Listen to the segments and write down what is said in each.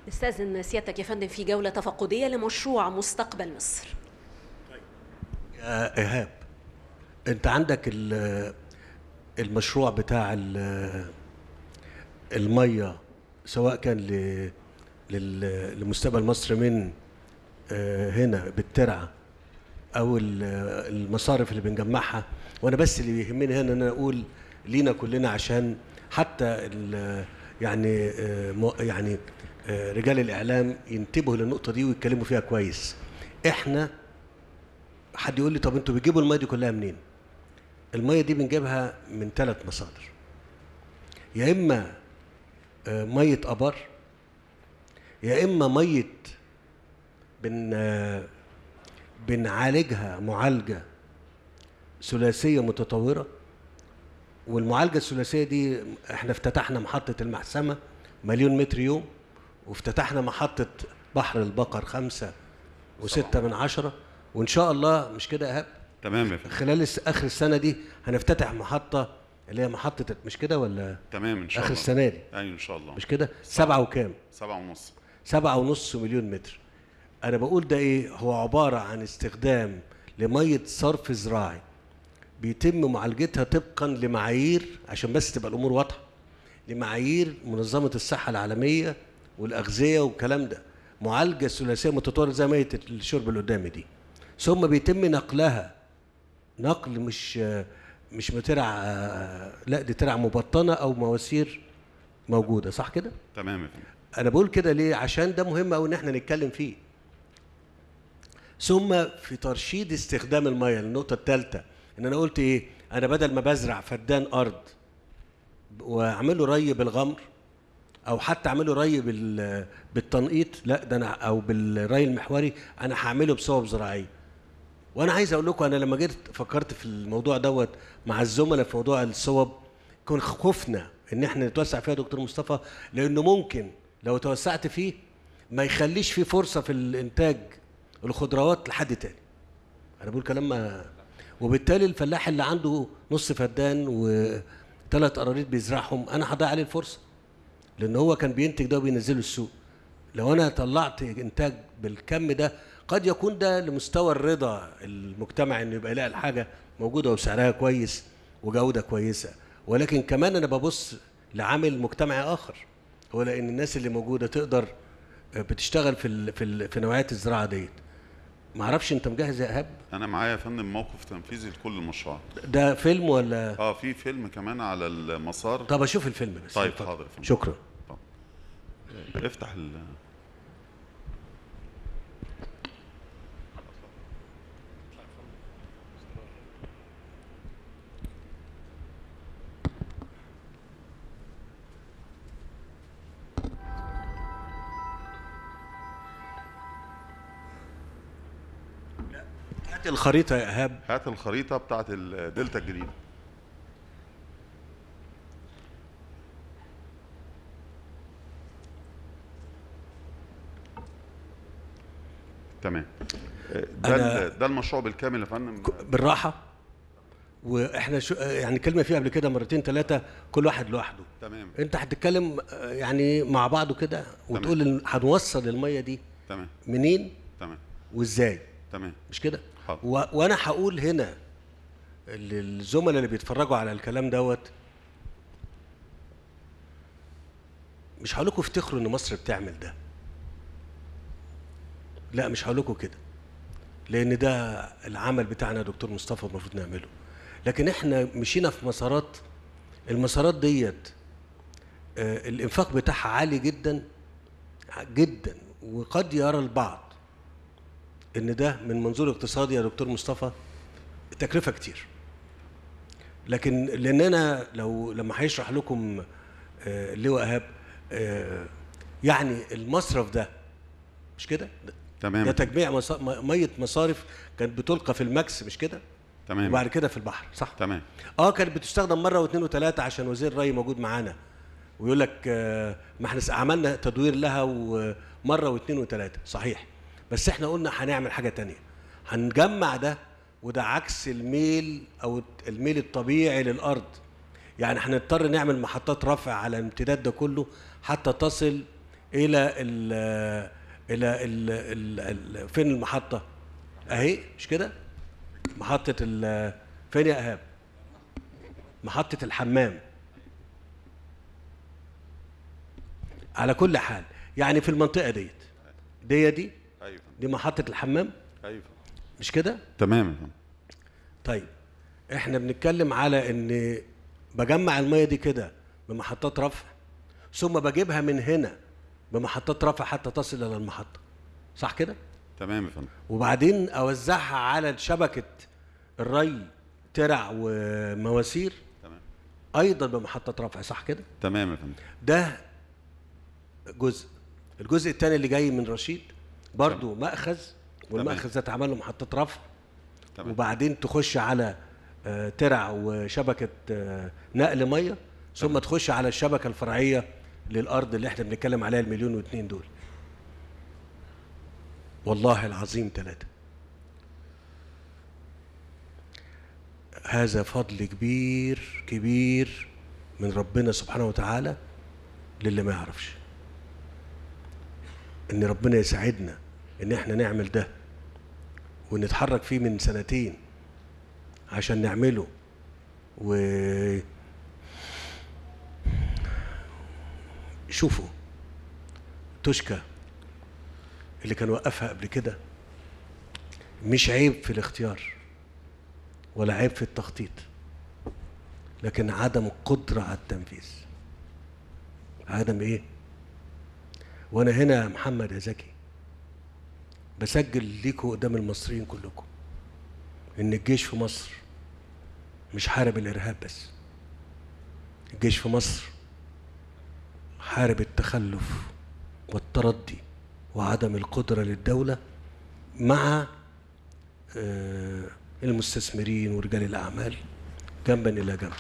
نستأذن سيادتك يا فندم في جولة تفقدية لمشروع مستقبل مصر يا ايهاب انت عندك ال- المشروع بتاع ال- الميه سواء كان ل- لل- لمستقبل مصر من آه، هنا بالترعه او ال- المصارف اللي بنجمعها وانا بس اللي يهمني هنا ان انا اقول لينا كلنا عشان حتى ال- يعني آه، مو- يعني آه، رجال الاعلام ينتبهوا للنقطه دي ويتكلموا فيها كويس احنا حد يقول لي طب انتوا بتجيبوا الميه دي كلها منين الميه دي بنجيبها من ثلاث مصادر يا اما آه، ميه ابار يا اما ميه بن آه، بنعالجها معالجه ثلاثيه متطوره والمعالجه الثلاثيه دي احنا افتتحنا محطه المحسمه مليون متر يوم وافتتحنا محطه بحر البقر خمسة وستة من عشرة وإن شاء الله مش كده يا إيهاب تمام يا فندم خلال الس- آخر السنة دي هنفتتح محطة اللي هي محطة مش كده ولا تمام ان شاء آخر الله السنة دي ايوه ان شاء الله مش كده سبعة وكام سبعة ونص سبعة ونص مليون متر أنا بقول ده إيه هو عبارة عن استخدام لمية صرف زراعي بيتم معالجتها طبقا لمعايير عشان بس تبقى الأمور واضحة لمعايير منظمة الصحة العالمية والأغذية والكلام ده معالجة ثلاثية متطورة زي مية الشرب اللي قدامي دي ثم بيتم نقلها نقل مش مش بترع لا دي ترع مبطنة أو مواسير موجودة صح كده؟ تمام يا فندم انا بقول كده ليه عشان ده مهم قوي ان احنا نتكلم فيه ثم في ترشيد استخدام الميه النقطه الثالثه ان انا قلت ايه انا بدل ما بزرع فدان ارض واعمله ري بالغمر او حتى اعمله ري بال بالتنقيط لا ده انا او بالري المحوري انا هعمله بصوب زراعيه وانا عايز اقول لكم انا لما جيت فكرت في الموضوع دوت مع الزملاء في موضوع الصوب كنا خفنا ان احنا نتوسع فيها يا دكتور مصطفى لانه ممكن لو توسعت فيه ما يخليش فيه فرصه في الانتاج الخضروات لحد تاني انا بقول كلام ما وبالتالي الفلاح اللي عنده نص فدان وثلاث قراريط بيزرعهم انا هضيع عليه الفرصه لان هو كان بينتج ده وبينزله السوق لو انا طلعت انتاج بالكم ده قد يكون ده لمستوى الرضا المجتمع انه يبقى يلاقي الحاجه موجوده وسعرها كويس وجوده كويسه ولكن كمان انا ببص لعامل مجتمعي اخر هو لان الناس اللي موجوده تقدر بتشتغل في ال في ال في نوعيات الزراعه ديت ما اعرفش انت مجهز يا ايهاب انا معايا يا فندم موقف تنفيذي لكل المشروعات ده فيلم ولا اه في فيلم كمان على المسار طب اشوف الفيلم بس طيب، اتفضل. حاضر يا فندم. شكرا افتح ال هات الخريطه يا ايهاب هات الخريطة بتاعت الدلتا الجديدة تمام ده أنا- ال- ده المشروع بالكامل يا فندم بالراحه واحنا شو يعني كلمه فيها قبل كده مرتين ثلاثه كل واحد لوحده تمام انت هتتكلم آه، يعني مع بعضه كده وتقول إن هنوصل الميه دي تمام منين تمام وازاي تمام مش كده حاضر. و... وانا هقول هنا للزملاء اللي بيتفرجوا على الكلام دوت مش هقول لكم افتخروا ان مصر بتعمل ده لا مش هقول لكم كده لان ده العمل بتاعنا يا دكتور مصطفى المفروض نعمله لكن احنا مشينا في مسارات المسارات ديت آه، الانفاق بتاعها عالي جدا جدا وقد يرى البعض ان ده من منظور اقتصادي يا دكتور مصطفى تكلفه كتير لكن لاننا لو لما هيشرح لكم آه، اللواء ايهاب آه، يعني المصرف ده مش كده ده تمام تجميع مصا- م- ميه مصارف كانت بتلقى في الماكس مش كده تمام وبعد كده في البحر صح تمام اه كانت بتستخدم مره واثنين وثلاثه عشان وزير الري موجود معانا ويقول لك آه، ما احنا س- عملنا تدوير لها ومره واثنين وثلاثه صحيح بس احنا قلنا هنعمل حاجه تانية هنجمع ده وده عكس الميل او الميل الطبيعي للارض يعني هنضطر نعمل محطات رفع على الامتداد ده كله حتى تصل الى ال الى ال ال ال فين المحطه اهي مش كده محطه ال فين يا ايهاب محطه الحمام على كل حال يعني في المنطقه ديت دي دي ايوه دي محطه الحمام ايوه مش كده تمام يا فندم طيب احنا بنتكلم على ان بجمع الميه دي كده بمحطات رفع ثم بجيبها من هنا بمحطات رفع حتى تصل الى المحطه صح كده تمام يا فندم وبعدين اوزعها على شبكه الري ترع ومواسير تمام ايضا بمحطه رفع صح كده تمام يا فندم ده جزء الجزء الثاني اللي جاي من رشيد برضو مأخذ والمأخذ ده اتعمل له محطة رفع تمام. وبعدين تخش على آه، ترع وشبكة آه، نقل مية ثم تخش على الشبكة الفرعية للأرض اللي احنا بنتكلم عليها المليون واثنين دول والله العظيم ثلاثة هذا فضل كبير كبير من ربنا سبحانه وتعالى للي ما يعرفش ان ربنا يساعدنا ان احنا نعمل ده ونتحرك فيه من سنتين عشان نعمله و شوفوا توشكا اللي كان وقفها قبل كده مش عيب في الاختيار ولا عيب في التخطيط لكن عدم القدرة على التنفيذ عدم ايه وانا هنا يا محمد يا زكي بسجل ليكوا قدام المصريين كلكم ان الجيش في مصر مش حارب الارهاب بس الجيش في مصر حارب التخلف والتردي وعدم القدرة للدولة مع آه، المستثمرين ورجال الأعمال جنبا إلى جنب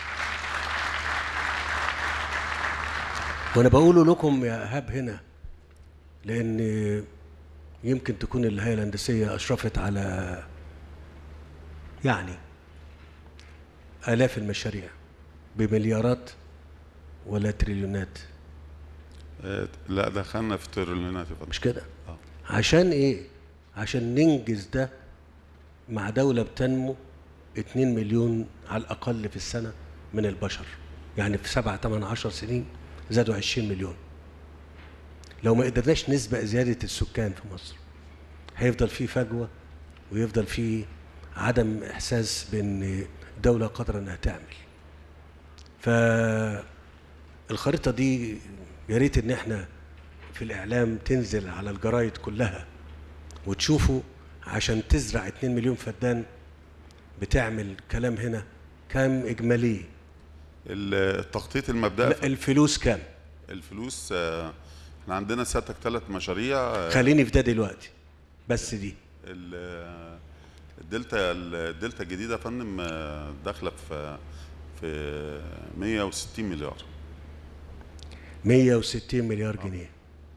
وأنا بقوله لكم يا إيهاب هنا لأن يمكن تكون الهيئة الهندسية أشرفت على يعني آلاف المشاريع بمليارات ولا تريليونات آه، لا دخلنا في تريليونات يا فندم مش كده اه عشان ايه عشان ننجز ده مع دولة بتنمو 2 مليون على الأقل في السنة من البشر يعني في 7 8 10 سنين زادوا 20 مليون لو ما قدرناش نسبق زيادة السكان في مصر هيفضل في فجوة ويفضل في عدم إحساس بأن الدولة قادرة إنها تعمل فالخريطة دي يا ريت إن إحنا في الإعلام تنزل على الجرايد كلها وتشوفوا عشان تزرع 2 مليون فدان بتعمل كلام هنا كام إجمالي ال- التخطيط المبدئي لا، الفلوس كام الفلوس آه، احنا عندنا سيادتك ثلاث مشاريع آه، خليني في ده دلوقتي بس دي ال- آه، الدلتا الدلتا الجديده يا فندم آه، داخله في في 160 مليار 160 مليار جنيه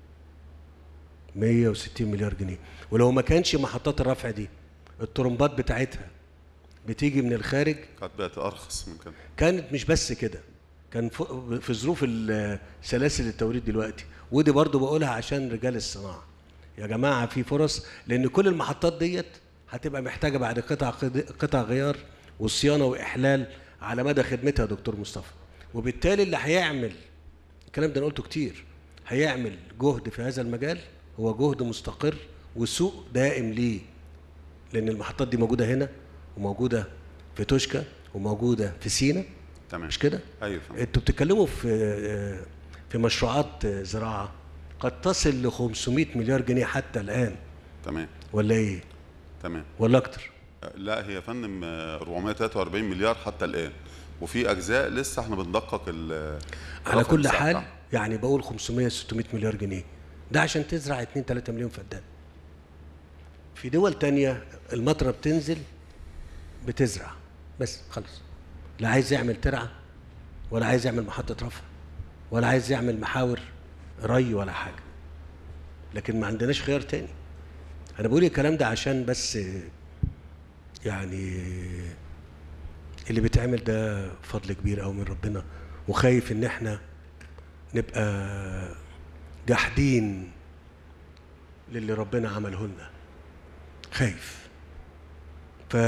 160 مليار جنيه ولو ما كانش محطات الرفع دي الطرمبات بتاعتها بتيجي من الخارج كانت بقت ارخص من كده كانت مش بس كده كان ف- في ظروف ال- سلاسل التوريد دلوقتي ودي برضو بقولها عشان رجال الصناعه يا جماعه في فرص لان كل المحطات ديت هتبقى محتاجه بعد قطع قد- قطع غيار وصيانه واحلال على مدى خدمتها يا دكتور مصطفى وبالتالي اللي هيعمل الكلام ده انا قلته كتير هيعمل جهد في هذا المجال هو جهد مستقر وسوق دائم ليه لان المحطات دي موجوده هنا وموجوده في توشكا وموجوده في سينا تمام مش كده ايوه فندم انتوا بتتكلموا في في مشروعات زراعه قد تصل ل 500 مليار جنيه حتى الان تمام ولا ايه تمام ولا اكتر آه، لا هي يا فندم آه، 443 مليار حتى الان وفي اجزاء لسه احنا بندقق ال- على الرقم كل بتاعها. حال يعني بقول 500 600 مليار جنيه ده عشان تزرع 2 3 مليون فدان في دول تانية المطره بتنزل بتزرع بس خلاص لا عايز يعمل ترعه ولا عايز يعمل محطه رفع ولا عايز يعمل محاور ري ولا حاجه لكن ما عندناش خيار تاني انا بقول الكلام ده عشان بس يعني اللي بيتعمل ده فضل كبير قوي من ربنا وخايف ان احنا نبقى جاحدين للي ربنا عمله لنا خايف ف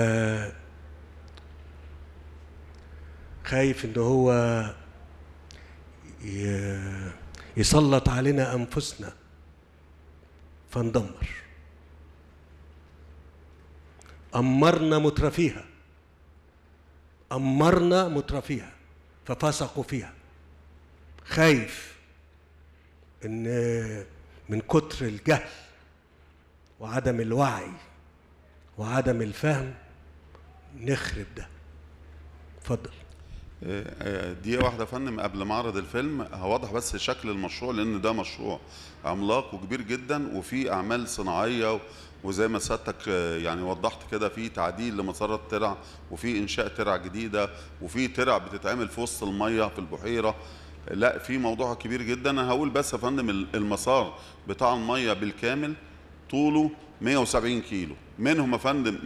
خايف ان هو ي- يسلط علينا انفسنا فندمر أمرنا مترفيها أمرنا مترفيها ففسقوا فيها خايف إن من كتر الجهل وعدم الوعي وعدم الفهم نخرب ده اتفضل آه، آه، دقيقة واحدة يا فندم قبل معرض الفيلم هوضح بس شكل المشروع لأن ده مشروع عملاق وكبير جدا وفي أعمال صناعية و- وزي ما سيادتك آه، يعني وضحت كده في تعديل لمسار الترع وفي إنشاء ترع جديدة وفي ترع بتتعمل في وسط المية في البحيرة لا في موضوع كبير جدا أنا هقول بس يا فندم ال- المسار بتاع المية بالكامل طوله 170 كيلو منهم يا فندم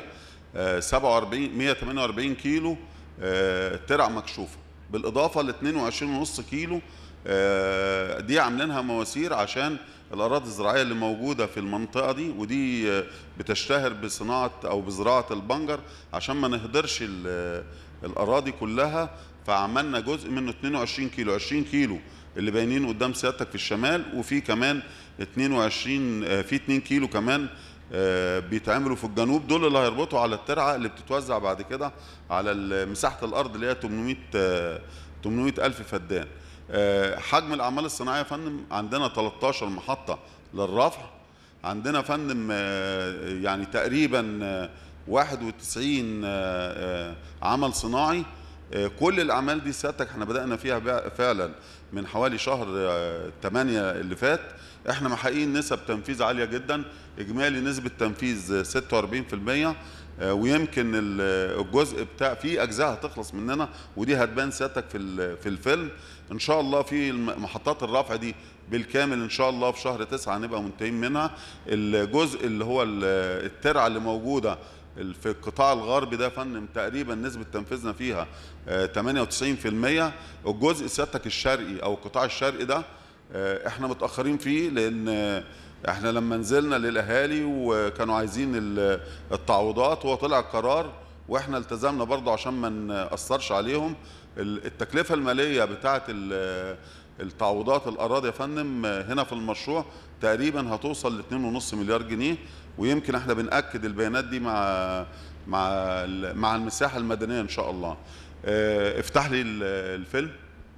147 148 كيلو آه، ترع مكشوفه بالاضافه ل 22.5 كيلو آه، دي عاملينها مواسير عشان الاراضي الزراعيه اللي موجوده في المنطقه دي ودي آه، بتشتهر بصناعه او بزراعه البنجر عشان ما نهدرش ال- الاراضي كلها فعملنا جزء منه 22 كيلو 20 كيلو اللي باينين قدام سيادتك في الشمال وفي كمان 22 آه، في 2 كيلو كمان آه، بيتعملوا في الجنوب دول اللي هيربطوا على الترعه اللي بتتوزع بعد كده على ال- مساحه الارض اللي هي 800 آه، 800 الف فدان آه، حجم الاعمال الصناعيه يا فندم عندنا 13 محطه للرفع عندنا يا فندم آه، يعني تقريبا آه، 91 آه، آه، عمل صناعي آه، كل الاعمال دي سيادتك احنا بدانا فيها بع- فعلا من حوالي شهر 8 اللي فات احنا محققين نسب تنفيذ عاليه جدا اجمالي نسبه تنفيذ 46% آه، ويمكن ال- الجزء بتاع في اجزاء هتخلص مننا ودي هتبان سيادتك في ال- في الفيلم ان شاء الله في الم- محطات الرفع دي بالكامل ان شاء الله في شهر تسعة هنبقى منتهين منها الجزء اللي هو ال- الترعه اللي موجوده ال- في القطاع الغربي ده يا فندم تقريبا نسبه تنفيذنا فيها آه، 98% الجزء سيادتك الشرقي او القطاع الشرقي ده آه، احنا متاخرين فيه لان آه، احنا لما نزلنا للاهالي وكانوا عايزين ال- التعويضات هو طلع قرار واحنا التزمنا برضه عشان ما ناثرش عليهم ال- التكلفه الماليه بتاعه ال- التعويضات الاراضي يا فندم آه، هنا في المشروع تقريبا هتوصل ل 2.5 مليار جنيه ويمكن احنا بناكد البيانات دي مع مع ال- مع المساحه المدنيه ان شاء الله آه، افتح لي ال- الفيلم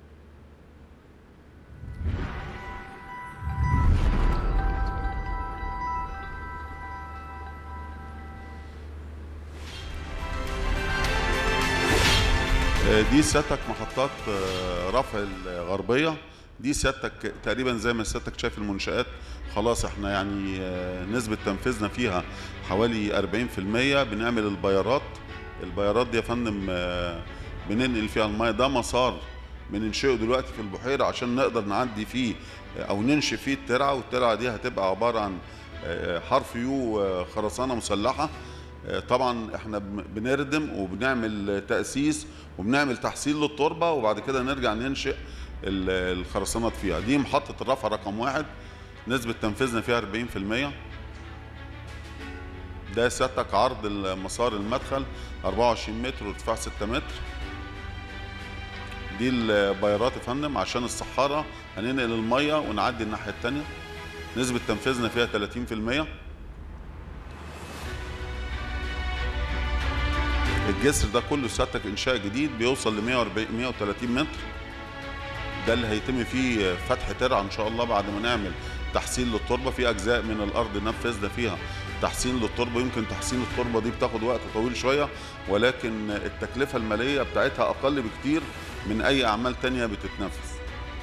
آه، دي سيادتك محطات آه، رفع الغربية دي سيادتك تقريبا زي ما سيادتك شايف المنشآت خلاص احنا يعني آه، نسبة تنفيذنا فيها حوالي 40% بنعمل البيارات البيارات دي يا فندم آه، بننقل فيها المية ده مسار بننشئه دلوقتي في البحيرة عشان نقدر نعدي فيه آه، أو ننشئ فيه الترعة والترعة دي هتبقى عبارة عن آه، حرف يو آه، خرسانة مسلحة آه، طبعا احنا بن- بنردم وبنعمل تأسيس وبنعمل تحصيل للتربة وبعد كده نرجع ننشئ ال- الخرسانات فيها دي محطة الرفع رقم واحد نسبة تنفيذنا فيها 40% ده سيادتك عرض المسار المدخل 24 متر وارتفاع 6 متر دي البيارات يا فندم عشان الصحارى هننقل المية ونعدي الناحية التانية نسبة تنفيذنا فيها 30% الجسر ده كله سيادتك انشاء جديد بيوصل ل 140 130 متر ده اللي هيتم فيه فتح ترعه ان شاء الله بعد ما نعمل تحسين للتربه في اجزاء من الارض نفذنا فيها تحسين للتربه يمكن تحسين التربه دي بتاخد وقت طويل شويه ولكن التكلفه الماليه بتاعتها اقل بكتير من اي اعمال تانية بتتنفذ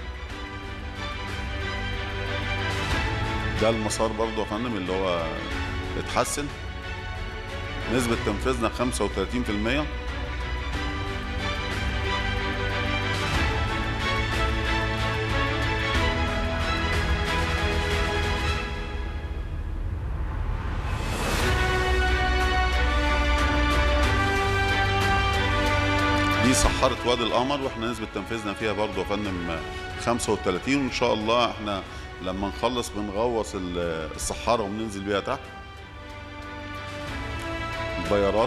ده المسار برضه يا فندم اللي هو اتحسن نسبة تنفيذنا 35% دي دي سحارة وادي القمر واحنا نسبة تنفيذنا فيها برضه يا فندم 35 وان شاء الله احنا لما نخلص بنغوص ال- السحارة وبننزل بيها تحت البيارات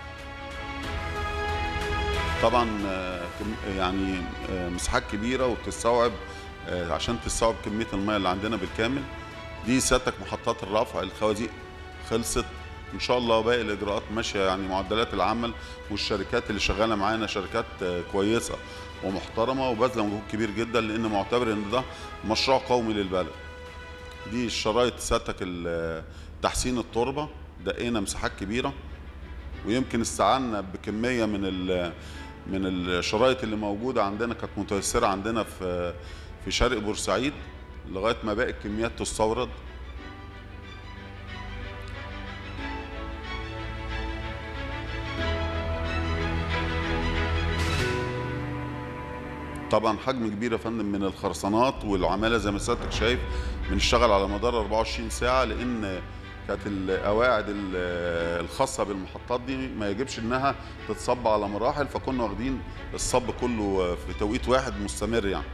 طبعا آه، كم- يعني آه، مساحات كبيرة وتستوعب آه، عشان تستوعب كمية المياه اللي عندنا بالكامل دي سيادتك محطات الرفع الخوازيق خلصت ان شاء الله باقي الاجراءات ماشيه يعني معدلات العمل والشركات اللي شغاله معانا شركات آه، كويسه ومحترمه وبذله مجهود كبير جدا لان معتبر ان ده مشروع قومي للبلد دي الشرايط سيادتك ال- تحسين التربه دقينا مساحات كبيره ويمكن استعنا بكميه من ال من الشرايط اللي موجوده عندنا كانت متيسره عندنا في في شرق بورسعيد لغايه ما باقي الكميات تستورد طبعا حجم كبير يا فندم من الخرسانات والعماله زي ما سيادتك شايف بنشتغل على مدار 24 ساعه لان كانت القواعد ال- الخاصه بالمحطات دي ما يجبش انها تتصب على مراحل فكنا واخدين الصب كله في توقيت واحد مستمر يعني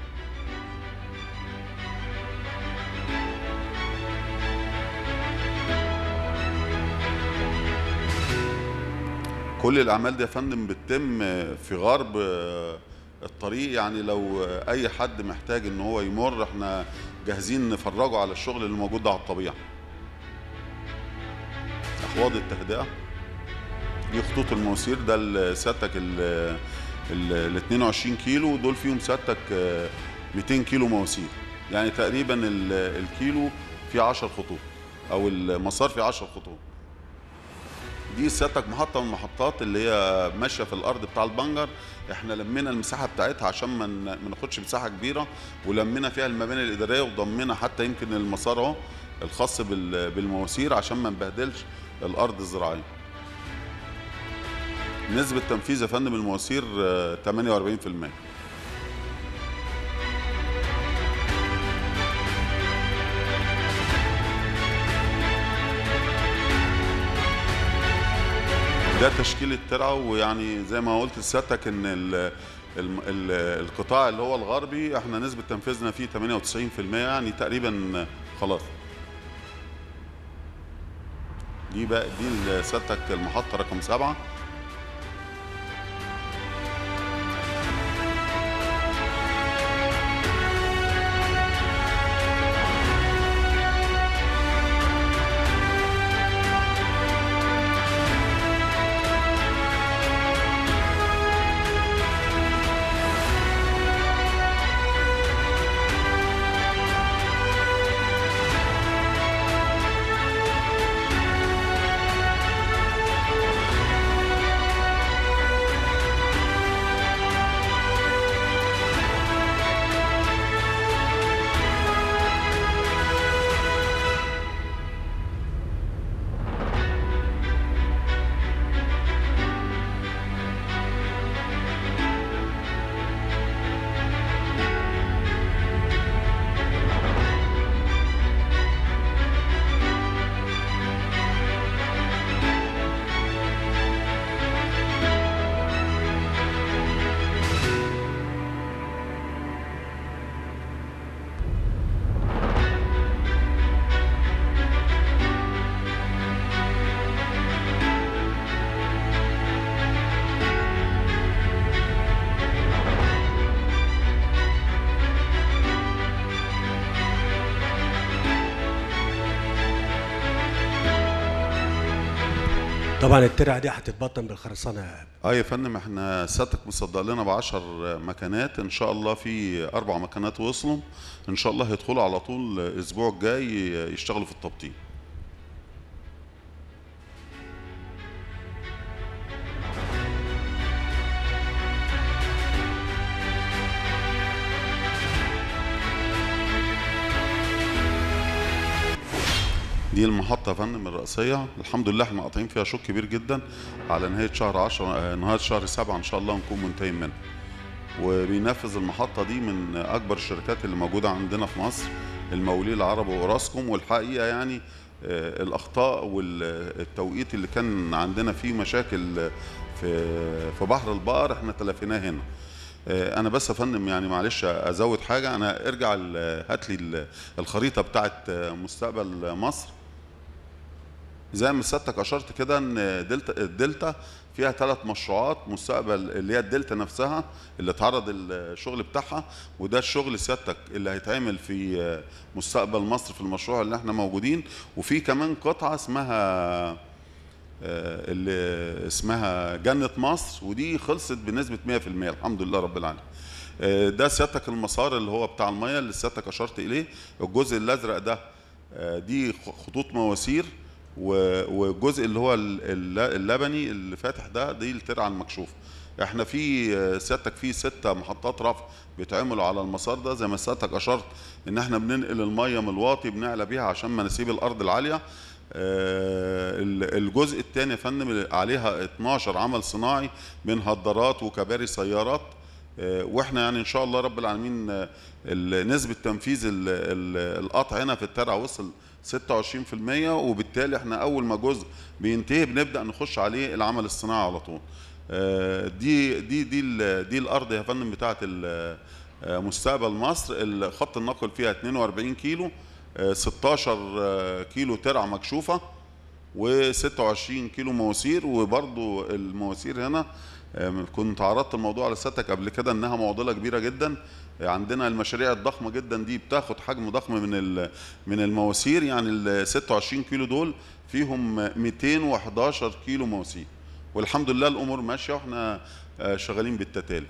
كل الاعمال دي يا فندم بتتم في غرب الطريق يعني لو اي حد محتاج ان هو يمر احنا جاهزين نفرجه على الشغل اللي موجود ده على الطبيعه احواض التهدئه دي خطوط المواسير ده ال- سيادتك ال ال 22 كيلو دول فيهم سيادتك آه، 200 كيلو مواسير يعني تقريبا ال- الكيلو فيه 10 خطوط او المسار فيه 10 خطوط دي سيادتك محطة من المحطات اللي هي ماشية في الأرض بتاع البنجر احنا لمينا المساحة بتاعتها عشان ما ن- ما ناخدش مساحة كبيرة ولمينا فيها المباني الإدارية وضمينا حتى يمكن المسار اهو الخاص بال- بالمواسير عشان ما نبهدلش الأرض الزراعية. نسبة تنفيذ يا فندم المواسير آه، 48% ده تشكيل الترعه ويعني زي ما قلت لسيادتك ان ال ال ال القطاع اللي هو الغربي احنا نسبه تنفيذنا فيه 98% يعني تقريبا خلاص دي بقى دي سيادتك المحطه رقم سبعه طبعا الترعه دي هتتبطن بالخرسانه يا اه يا فندم احنا سيادتك مصدق لنا ب 10 مكانات ان شاء الله في اربع مكانات وصلوا ان شاء الله هيدخلوا على طول الاسبوع الجاي يشتغلوا في التبطين دي المحطة يا فندم الرئيسية الحمد لله احنا قاطعين فيها شوط كبير جدا على نهاية شهر 10 آه، نهاية شهر 7 ان شاء الله نكون منتهين منها وبينفذ المحطة دي من أكبر الشركات اللي موجودة عندنا في مصر المقاولين العرب وأوراسكوم والحقيقة يعني آه، الاخطاء والتوقيت اللي كان عندنا فيه مشاكل في في بحر البقر احنا تلافيناه هنا آه، انا بس يا فندم يعني معلش ازود حاجه انا ارجع ال- هات لي ال- الخريطه بتاعت آه، مستقبل مصر زي ما سيادتك اشرت كده ان دلتا الدلتا فيها ثلاث مشروعات مستقبل اللي هي الدلتا نفسها اللي اتعرض الشغل بتاعها وده الشغل سيادتك اللي هيتعمل في مستقبل مصر في المشروع اللي احنا موجودين وفي كمان قطعه اسمها آه، اللي اسمها جنة مصر ودي خلصت بنسبة 100% الحمد لله رب العالمين آه، ده سيادتك المسار اللي هو بتاع المية اللي سيادتك أشرت إليه الجزء الأزرق ده آه، دي خطوط مواسير و- والجزء اللي هو ال- الل- اللبني اللي فاتح ده دي الترعة المكشوفة احنا في آه، سيادتك في ستة محطات رفع بيتعملوا على المسار ده زي ما سيادتك اشرت ان احنا بننقل الميه من الواطي بنعلى بيها عشان مناسيب الارض العاليه آه، ال- الجزء الثاني يا فندم اللي عليها 12 عمل صناعي من هدرات وكباري سيارات آه، واحنا يعني ان شاء الله رب العالمين آه، ال- نسبه تنفيذ ال- ال- القطع هنا في الترع وصل 26% وبالتالي احنا اول ما جزء بينتهي بنبدا نخش عليه العمل الصناعي على طول آه، دي دي دي ال- دي الارض يا فندم بتاعه ال- آه، مستقبل مصر ال- خط النقل فيها 42 كيلو آه، 16 آه، كيلو ترع مكشوفه و26 كيلو مواسير وبرضو المواسير هنا آه، كنت عرضت الموضوع على سيادتك قبل كده انها معضله كبيره جدا آه، عندنا المشاريع الضخمه جدا دي بتاخد حجم ضخم من ال- من المواسير يعني ال 26 كيلو دول فيهم 211 كيلو مواسير والحمد لله الامور ماشيه واحنا آه، شغالين بالتتالي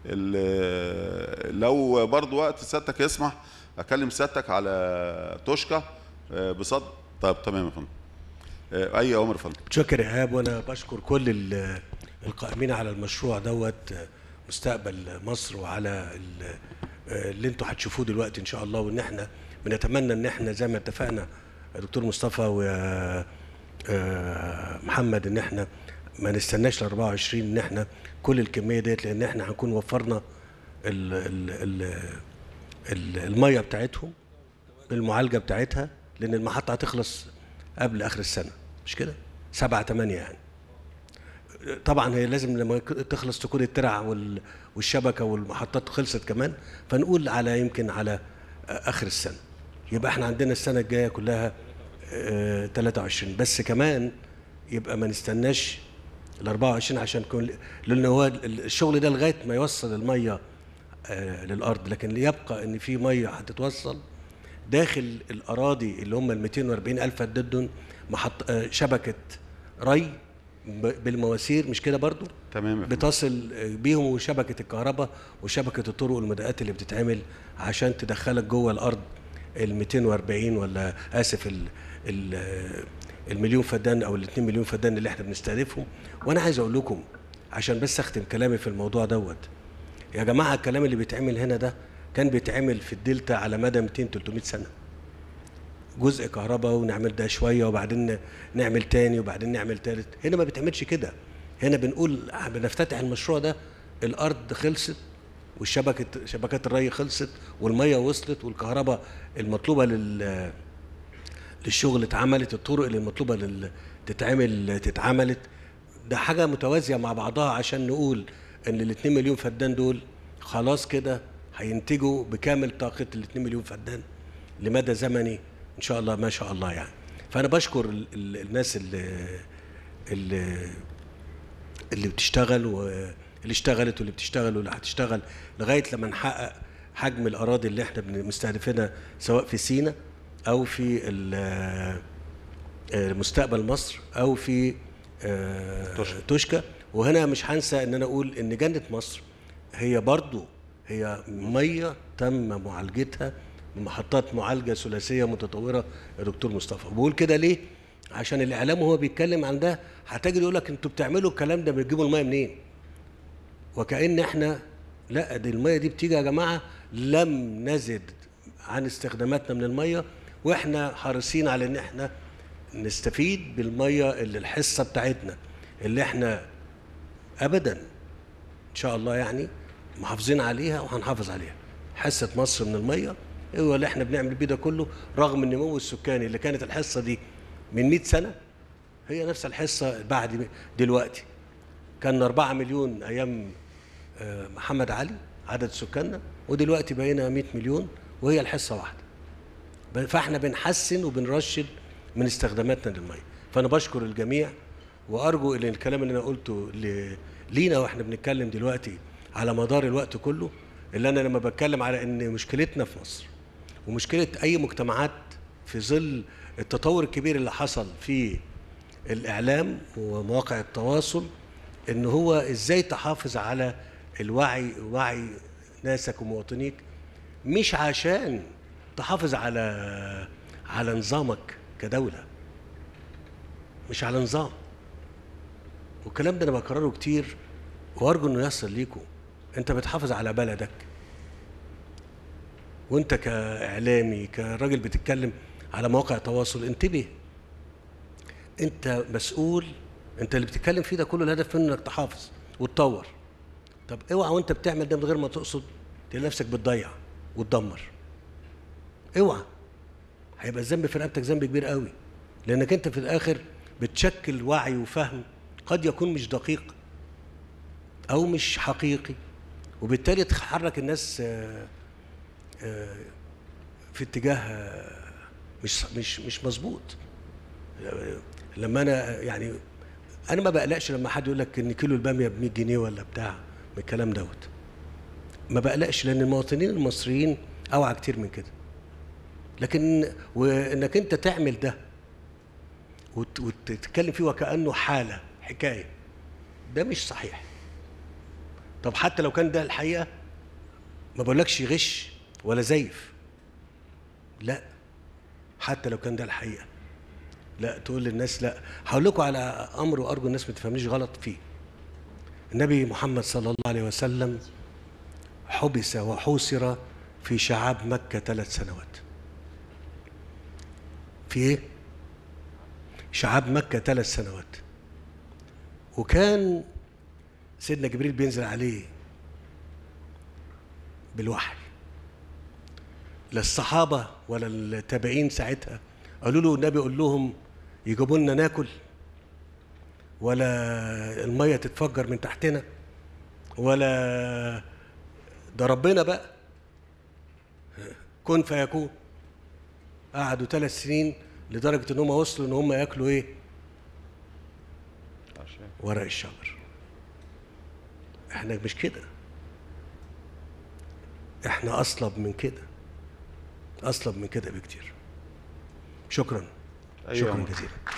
ال- لو برضو وقت سيادتك يسمح اكلم سيادتك على توشكا آه، بصدد طيب تمام يا فندم آه، اي امر يا فندم متشكر يا ايهاب وانا بشكر كل ال- القائمين على المشروع دوت مستقبل مصر وعلى ال- اللي انتوا هتشوفوه دلوقتي ان شاء الله وان احنا بنتمنى ان احنا زي ما اتفقنا يا دكتور مصطفى و آه، محمد ان احنا ما نستناش ل 24 ان احنا كل الكميه ديت لان احنا هنكون وفرنا ال ال ال ال الميه بتاعتهم بالمعالجه بتاعتها لان المحطه هتخلص قبل اخر السنه مش كده؟ سبعة تمانية يعني طبعا هي لازم لما يك- تخلص تكون الترع وال- والشبكه والمحطات خلصت كمان فنقول على يمكن على اخر السنه يبقى احنا عندنا السنه الجايه كلها آه، 23 بس كمان يبقى ما نستناش ال 24 عشان كل لان هو ال- الشغل ده لغايه ما يوصل الميه آه، للارض لكن يبقى ان في ميه هتتوصل داخل الاراضي اللي هم ال 240 الف فدان دول محط آه، شبكه ري ب- بالمواسير مش كده برضو تمام يا فندم. بتصل بيهم وشبكه الكهرباء وشبكه الطرق والمدقات اللي بتتعمل عشان تدخلك جوه الارض ال 240 ولا اسف ال ال المليون فدان او ال 2 مليون فدان اللي احنا بنستهدفهم وانا عايز اقول لكم عشان بس اختم كلامي في الموضوع دوت يا جماعه الكلام اللي بيتعمل هنا ده كان بيتعمل في الدلتا على مدى 200 300 سنه جزء كهرباء ونعمل ده شويه وبعدين نعمل تاني وبعدين نعمل تالت هنا ما بتعملش كده هنا بنقول بنفتتح المشروع ده الارض خلصت والشبكه شبكات الري خلصت والميه وصلت والكهرباء المطلوبه لل للشغل اتعملت الطرق اللي المطلوبه لل تتعمل تتعملت ده حاجه متوازيه مع بعضها عشان نقول ان ال 2 مليون فدان دول خلاص كده هينتجوا بكامل طاقه ال 2 مليون فدان لمدى زمني ان شاء الله ما شاء الله يعني فانا بشكر ال ال الناس اللي اللي اللي بتشتغل واللي اشتغلت واللي بتشتغل واللي هتشتغل لغايه لما نحقق حجم الاراضي اللي احنا بن- مستهدفينها سواء في سينا او في ال- آه، مستقبل مصر او في آه، توشكا. توشكا وهنا مش هنسى ان انا اقول ان جنه مصر هي برضو هي ميه تم معالجتها بمحطات معالجه ثلاثيه متطوره يا دكتور مصطفى بقول كده ليه عشان الاعلام وهو بيتكلم عن ده هتجد يقول لك انتوا بتعملوا الكلام ده بتجيبوا الميه منين وكأن احنا لا دي الميه دي بتيجي يا جماعه لم نزد عن استخداماتنا من الميه واحنا حريصين على ان احنا نستفيد بالميه اللي الحصه بتاعتنا اللي احنا ابدا ان شاء الله يعني محافظين عليها وهنحافظ عليها حصه مصر من الميه هو اللي احنا بنعمل بيه ده كله رغم النمو السكاني اللي كانت الحصه دي من 100 سنه هي نفس الحصه بعد دلوقتي كان 4 مليون ايام آه، محمد علي عدد سكاننا ودلوقتي بقينا 100 مليون وهي الحصه واحده ب- فاحنا بنحسن وبنرشد من استخداماتنا للميه فانا بشكر الجميع وارجو ان الكلام اللي انا قلته ل- لينا واحنا بنتكلم دلوقتي على مدار الوقت كله اللي انا لما بتكلم على ان مشكلتنا في مصر ومشكله اي مجتمعات في ظل التطور الكبير اللي حصل في الاعلام ومواقع التواصل ان هو ازاي تحافظ على الوعي وعي ناسك ومواطنيك مش عشان تحافظ على على نظامك كدوله مش على نظام والكلام ده انا بكرره كتير وارجو انه يصل ليكم انت بتحافظ على بلدك وانت كاعلامي كراجل بتتكلم على مواقع تواصل انتبه انت مسؤول انت اللي بتتكلم فيه ده كله الهدف منه انك تحافظ وتطور طب اوعى وانت بتعمل ده من غير ما تقصد تلاقي نفسك بتضيع وتدمر اوعى هيبقى الذنب في رقبتك ذنب كبير قوي لانك انت في الاخر بتشكل وعي وفهم قد يكون مش دقيق او مش حقيقي وبالتالي تحرك الناس آه، آه، في اتجاه آه، مش مش مش مظبوط آه، لما انا يعني انا ما بقلقش لما حد يقول لك ان كيلو الباميه ب 100 جنيه ولا بتاع من الكلام دوت ما بقلقش لان المواطنين المصريين اوعى كتير من كده لكن وانك انت تعمل ده وت- وتتكلم فيه وكانه حاله حكايه ده مش صحيح طب حتى لو كان ده الحقيقه ما بقولكش غش ولا زيف لا حتى لو كان ده الحقيقه لا تقول للناس لا هقول لكم على امر وارجو الناس ما تفهمنيش غلط فيه النبي محمد صلى الله عليه وسلم حبس وحوصر في شعاب مكة ثلاث سنوات في ايه؟ شعاب مكة ثلاث سنوات وكان سيدنا جبريل بينزل عليه بالوحي لا الصحابة ولا التابعين ساعتها قالوا له النبي قول لهم يجيبوا لنا ناكل ولا المية تتفجر من تحتنا ولا ده ربنا بقى كن فيكون قعدوا ثلاث سنين لدرجة ان هم وصلوا ان هم ياكلوا ايه عشان ورق الشجر احنا مش كده احنا اصلب من كده اصلب من كده بكتير شكرا أيوة. شكرا جزيلا